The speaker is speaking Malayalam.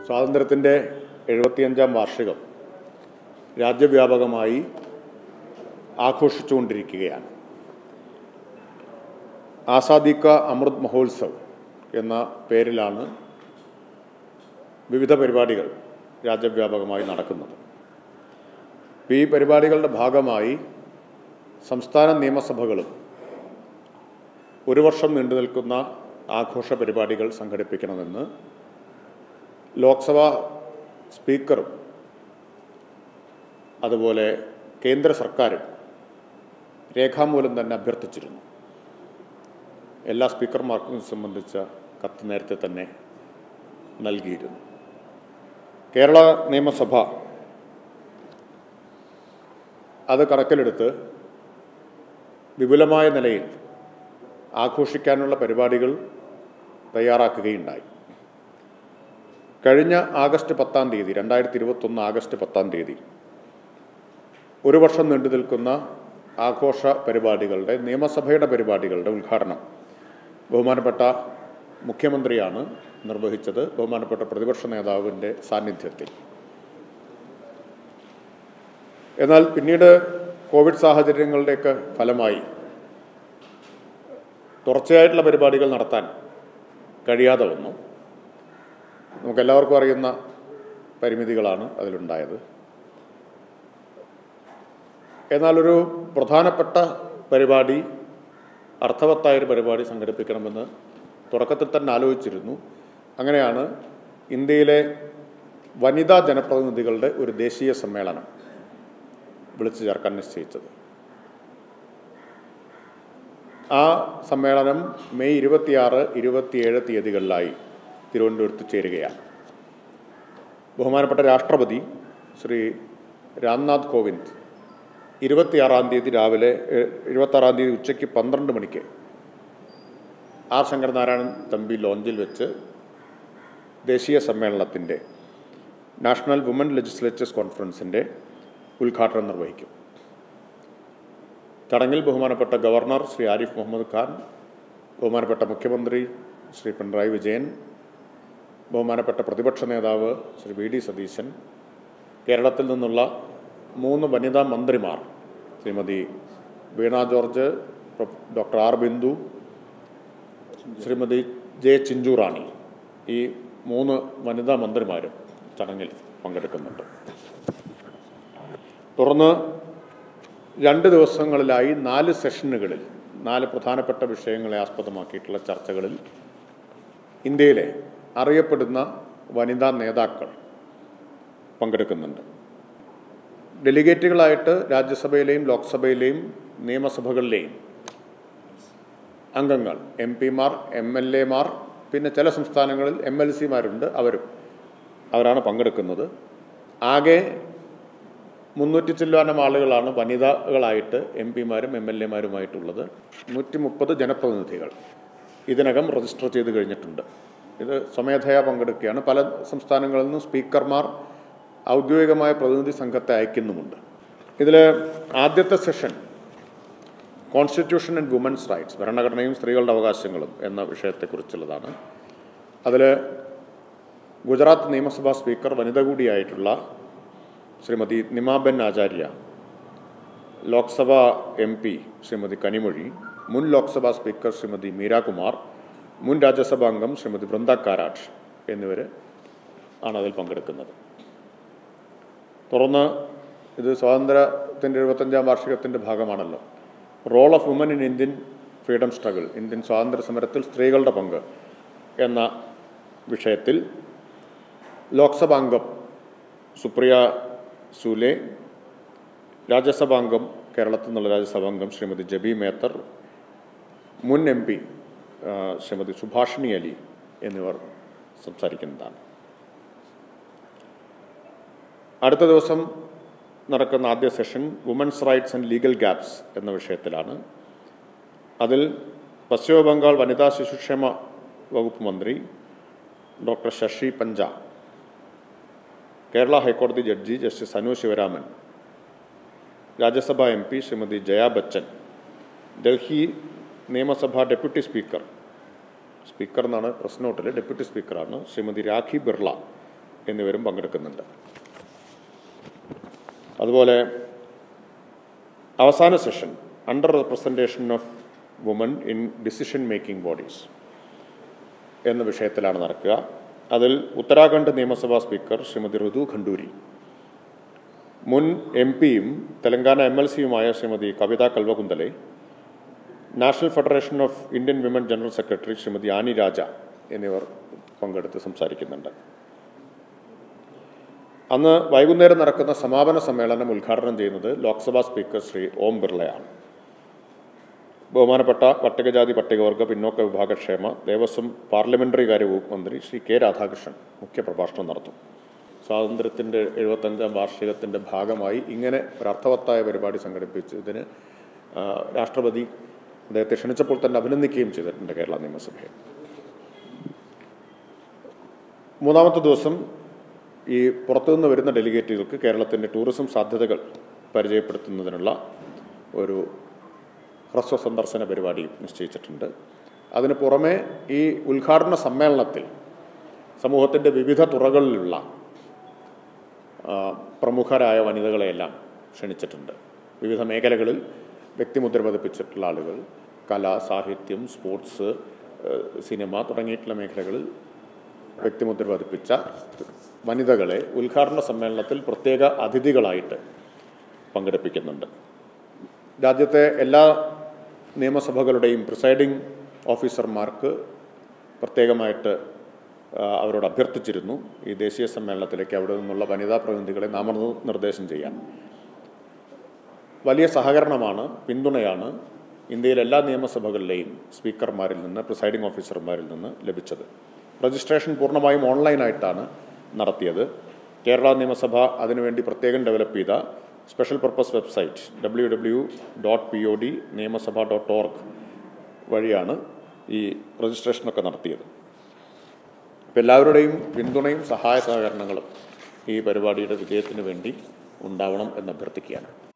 സ്വാതന്ത്ര്യത്തിൻ്റെ എഴുപത്തിയഞ്ചാം വാർഷികം രാജ്യവ്യാപകമായി ആഘോഷിച്ചുകൊണ്ടിരിക്കുകയാണ് ആസാദി കാ അമൃത് മഹോത്സവ് എന്ന പേരിലാണ് വിവിധ പരിപാടികൾ രാജ്യവ്യാപകമായി നടക്കുന്നത് ഈ പരിപാടികളുടെ ഭാഗമായി സംസ്ഥാന നിയമസഭകളും ഒരു വർഷം നീണ്ടു നിൽക്കുന്ന ആഘോഷ പരിപാടികൾ സംഘടിപ്പിക്കണമെന്ന് ലോക്സഭാ സ്പീക്കറും അതുപോലെ കേന്ദ്ര സർക്കാരും രേഖാമൂലം തന്നെ അഭ്യർത്ഥിച്ചിരുന്നു എല്ലാ സ്പീക്കർമാർക്കും ഇത് സംബന്ധിച്ച കത്ത് നേരത്തെ തന്നെ നൽകിയിരുന്നു കേരള നിയമസഭ അത് കണക്കിലെടുത്ത് വിപുലമായ നിലയിൽ ആഘോഷിക്കാനുള്ള പരിപാടികൾ തയ്യാറാക്കുകയുണ്ടായി കഴിഞ്ഞ ആഗസ്റ്റ് പത്താം തീയതി രണ്ടായിരത്തി ഇരുപത്തൊന്ന് ആഗസ്റ്റ് പത്താം തീയതി ഒരു വർഷം നീണ്ടു നിൽക്കുന്ന ആഘോഷ പരിപാടികളുടെ നിയമസഭയുടെ പരിപാടികളുടെ ഉദ്ഘാടനം ബഹുമാനപ്പെട്ട മുഖ്യമന്ത്രിയാണ് നിർവഹിച്ചത് ബഹുമാനപ്പെട്ട പ്രതിപക്ഷ നേതാവിൻ്റെ സാന്നിധ്യത്തിൽ എന്നാൽ പിന്നീട് കോവിഡ് സാഹചര്യങ്ങളുടെയൊക്കെ ഫലമായി തുടർച്ചയായിട്ടുള്ള പരിപാടികൾ നടത്താൻ കഴിയാതെ വന്നു നമുക്കെല്ലാവർക്കും അറിയുന്ന പരിമിതികളാണ് അതിലുണ്ടായത് എന്നാൽ ഒരു പ്രധാനപ്പെട്ട പരിപാടി അർത്ഥവത്തായൊരു പരിപാടി സംഘടിപ്പിക്കണമെന്ന് തുടക്കത്തിൽ തന്നെ ആലോചിച്ചിരുന്നു അങ്ങനെയാണ് ഇന്ത്യയിലെ വനിതാ ജനപ്രതിനിധികളുടെ ഒരു ദേശീയ സമ്മേളനം വിളിച്ചു ചേർക്കാൻ നിശ്ചയിച്ചത് ആ സമ്മേളനം മെയ് ഇരുപത്തിയാറ് ഇരുപത്തിയേഴ് തീയതികളിലായി തിരുവനന്തപുരത്ത് ചേരുകയാണ് ബഹുമാനപ്പെട്ട രാഷ്ട്രപതി ശ്രീ രാംനാഥ് കോവിന്ദ് ഇരുപത്തിയാറാം തീയതി രാവിലെ ഇരുപത്താറാം തീയതി ഉച്ചയ്ക്ക് പന്ത്രണ്ട് മണിക്ക് ആർ ശങ്കരനാരായണൻ തമ്പി ലോഞ്ചിൽ വെച്ച് ദേശീയ സമ്മേളനത്തിൻ്റെ നാഷണൽ വുമൻ ലെജിസ്ലേച്ചേഴ്സ് കോൺഫറൻസിൻ്റെ ഉദ്ഘാടനം നിർവഹിക്കും ചടങ്ങിൽ ബഹുമാനപ്പെട്ട ഗവർണർ ശ്രീ ആരിഫ് മുഹമ്മദ് ഖാൻ ബഹുമാനപ്പെട്ട മുഖ്യമന്ത്രി ശ്രീ പിണറായി വിജയൻ ബഹുമാനപ്പെട്ട പ്രതിപക്ഷ നേതാവ് ശ്രീ വി ഡി സതീശൻ കേരളത്തിൽ നിന്നുള്ള മൂന്ന് വനിതാ മന്ത്രിമാർ Shrimati Veena George doctor R Bindu Shrimati J Chinchurani ഈ മൂന്ന് വനിതാ മന്ത്രിമാരും ചടങ്ങിൽ പങ്കെടുക്കുന്നുണ്ട് തുടർന്ന് രണ്ട് ദിവസങ്ങളിലായി നാല് സെഷനുകളിൽ നാല് പ്രധാനപ്പെട്ട വിഷയങ്ങളെ ആസ്പദമാക്കിയിട്ടുള്ള ചർച്ചകളിൽ ഇന്ത്യയിലെ അറിയപ്പെടുന്ന വനിതാ നേതാക്കൾ പങ്കെടുക്കുന്നുണ്ട് ഡെലിഗേറ്റുകളായിട്ട് രാജ്യസഭയിലെയും ലോക്സഭയിലെയും നിയമസഭകളിലെയും അംഗങ്ങൾ എം പിമാർ എം എൽ എമാർ പിന്നെ ചില സംസ്ഥാനങ്ങളിൽ എം എൽ സിമാരുണ്ട് അവരും അവരാണ് പങ്കെടുക്കുന്നത് ആകെ മുന്നൂറ്റി ചില്ലാനം ആളുകളാണ് വനിതകളായിട്ട് എം പിമാരും എം എൽ എമാരുമായിട്ടുള്ളത് നൂറ്റി മുപ്പത് ജനപ്രതിനിധികൾ ഇതിനകം രജിസ്റ്റർ ചെയ്ത് കഴിഞ്ഞിട്ടുണ്ട് ഇത് സ്വമേധയാ പങ്കെടുക്കുകയാണ് പല സംസ്ഥാനങ്ങളിൽ നിന്നും സ്പീക്കർമാർ ഔദ്യോഗികമായ പ്രതിനിധി സംഘത്തെ അയക്കുന്നുമുണ്ട് ഇതിൽ ആദ്യത്തെ session constitution and women's rights ഭരണഘടനയും സ്ത്രീകളുടെ അവകാശങ്ങളും എന്ന വിഷയത്തെക്കുറിച്ചുള്ളതാണ് അതിൽ ഗുജറാത്ത് നിയമസഭാ സ്പീക്കർ വനിത കൂടിയായിട്ടുള്ള ശ്രീമതി നിമാബെൻ ആചാര്യ ലോക്സഭാ എം പി ശ്രീമതി കനിമൊഴി മുൻ ലോക്സഭാ സ്പീക്കർ ശ്രീമതി മീരാകുമാർ മുൻ രാജ്യസഭാ അംഗം ശ്രീമതി വൃന്ദ കാരാട്ട് എന്നിവർ ആണ് അതിൽ പങ്കെടുക്കുന്നത് തുടർന്ന് ഇത് സ്വാതന്ത്ര്യത്തിൻ്റെ എഴുപത്തഞ്ചാം വാർഷികത്തിൻ്റെ ഭാഗമാണല്ലോ role of women in Indian freedom struggle Indian സ്വാതന്ത്ര്യ സമരത്തിൽ സ്ത്രീകളുടെ പങ്ക് എന്ന വിഷയത്തിൽ ലോക്സഭാംഗം സുപ്രിയ സൂലെ രാജ്യസഭാംഗം കേരളത്തിൽ നിന്നുള്ള രാജ്യസഭാംഗം ശ്രീമതി ജബി മേത്തർ മുൻ എം പി ശ്രീമതി സുഭാഷിണി അലി എന്നിവർ സംസാരിക്കുന്നതാണ് അടുത്ത ദിവസം നടക്കുന്ന ആദ്യ session women's rights and legal gaps എന്ന വിഷയത്തിലാണ് അതിൽ പശ്ചിമ ബംഗാൾ വനിതാ ശിശുക്ഷേമ വകുപ്പ് മന്ത്രി ഡോക്ടർ ശശി പഞ്ച കേരള ഹൈക്കോടതി judge justice Anu Sivaraman Rajya Sabha M P Shrimati Jaya Bachchan Delhi നിയമസഭാ ഡെപ്യൂട്ടി സ്പീക്കർ സ്പീക്കർ എന്നാണ് പ്രസ് നോട്ടിൽ ഡെപ്യൂട്ടി സ്പീക്കറാണ് ശ്രീമതി രാഖി ബിർള എന്നിവരും പങ്കെടുക്കുന്നുണ്ട് അതുപോലെ അവസാന session under representation of women in decision making bodies എന്ന വിഷയത്തിലാണ് നടക്കുക അതിൽ ഉത്തരാഖണ്ഡ് നിയമസഭാ സ്പീക്കർ ശ്രീമതി ഋതു ഖണ്ഡൂരി മുൻ എം പിയും തെലങ്കാന എം എൽ സിയുമായ Shrimati Kavitha Kalvakuntla national federation of Indian women general secretary Shrimati Annie Raja എന്നിവർ പങ്കെടുത്ത് സംസാരിക്കുന്നുണ്ട് അന്ന് വൈകുന്നേരം നടക്കുന്ന സമാപന സമ്മേളനം ഉദ്ഘാടനം ചെയ്യുന്നത് ലോക്സഭാ സ്പീക്കർ ശ്രീ ഓം ബിർളയാണ് ബഹുമാനപ്പെട്ട പട്ടികജാതി പട്ടികവർഗ പിന്നോക്ക വിഭാഗക്ഷേമ ദേവസ്വം പാർലമെന്ററി കാര്യ വകുപ്പ് മന്ത്രി ശ്രീ കെ രാധാകൃഷ്ണൻ മുഖ്യപ്രഭാഷണം നടത്തും സ്വാതന്ത്ര്യത്തിൻ്റെ എഴുപത്തഞ്ചാം വാർഷികത്തിൻ്റെ ഭാഗമായി ഇങ്ങനെ ഒരു അർത്ഥവത്തായ പരിപാടി സംഘടിപ്പിച്ചതിന് ആ, രാഷ്ട്രപതി അദ്ദേഹത്തെ ക്ഷണിച്ചപ്പോൾ തന്നെ അഭിനന്ദിക്കുകയും ചെയ്തിട്ടുണ്ട് കേരള നിയമസഭയിൽ മൂന്നാമത്തെ ദിവസം ഈ പുറത്തുനിന്ന് വരുന്ന ഡെലിഗേറ്റുകൾക്ക് കേരളത്തിൻ്റെ ടൂറിസം സാധ്യതകൾ പരിചയപ്പെടുത്തുന്നതിനുള്ള ഒരു ഹ്രസ്വ സന്ദർശന പരിപാടിയും നിശ്ചയിച്ചിട്ടുണ്ട് അതിന് പുറമെ ഈ ഉദ്ഘാടന സമ്മേളനത്തിൽ സമൂഹത്തിൻ്റെ വിവിധ തുറകളിലുള്ള ആ, പ്രമുഖരായ വനിതകളെയെല്ലാം ക്ഷണിച്ചിട്ടുണ്ട് വിവിധ മേഖലകളിൽ വ്യക്തിമുദ്ര പതിപ്പിച്ചിട്ടുള്ള ആളുകൾ കല സാഹിത്യം സ്പോർട്സ് ഏഹ്, സിനിമ തുടങ്ങിയിട്ടുള്ള മേഖലകളിൽ വ്യക്തിമുദ്ര പതിപ്പിച്ച വനിതകളെ ഉദ്ഘാടന സമ്മേളനത്തിൽ പ്രത്യേക അതിഥികളായിട്ട് പങ്കെടുപ്പിക്കുന്നുണ്ട് രാജ്യത്തെ എല്ലാ നിയമസഭകളുടെയും പ്രിസൈഡിംഗ് ഓഫീസർമാർക്ക് പ്രത്യേകമായിട്ട് ആ, അവരോട് അഭ്യർത്ഥിച്ചിരുന്നു ഈ ദേശീയ സമ്മേളനത്തിലേക്ക് അവിടെ നിന്നുള്ള വനിതാ പ്രതിനിധികളെ നാമനിർദ്ദേശം ചെയ്യാൻ വലിയ സഹകരണമാണ് പിന്തുണയാണ് ഇന്ത്യയിലെ എല്ലാ നിയമസഭകളിലെയും സ്പീക്കർമാരിൽ നിന്ന് പ്രിസൈഡിംഗ് ഓഫീസർമാരിൽ നിന്ന് ലഭിച്ചത് രജിസ്ട്രേഷൻ പൂർണ്ണമായും ഓൺലൈനായിട്ടാണ് നടത്തിയത് കേരള നിയമസഭ അതിനുവേണ്ടി പ്രത്യേകം ഡെവലപ്പ് ചെയ്ത special purpose website W W dot P O D Niyamasabha dot org വഴിയാണ് ഈ രജിസ്ട്രേഷനൊക്കെ നടത്തിയത് അപ്പോൾ എല്ലാവരുടെയും പിന്തുണയും സഹായ സഹകരണങ്ങളും ഈ പരിപാടിയുടെ വിജയത്തിന് വേണ്ടി ഉണ്ടാവണം എന്ന് അഭ്യർത്ഥിക്കുകയാണ്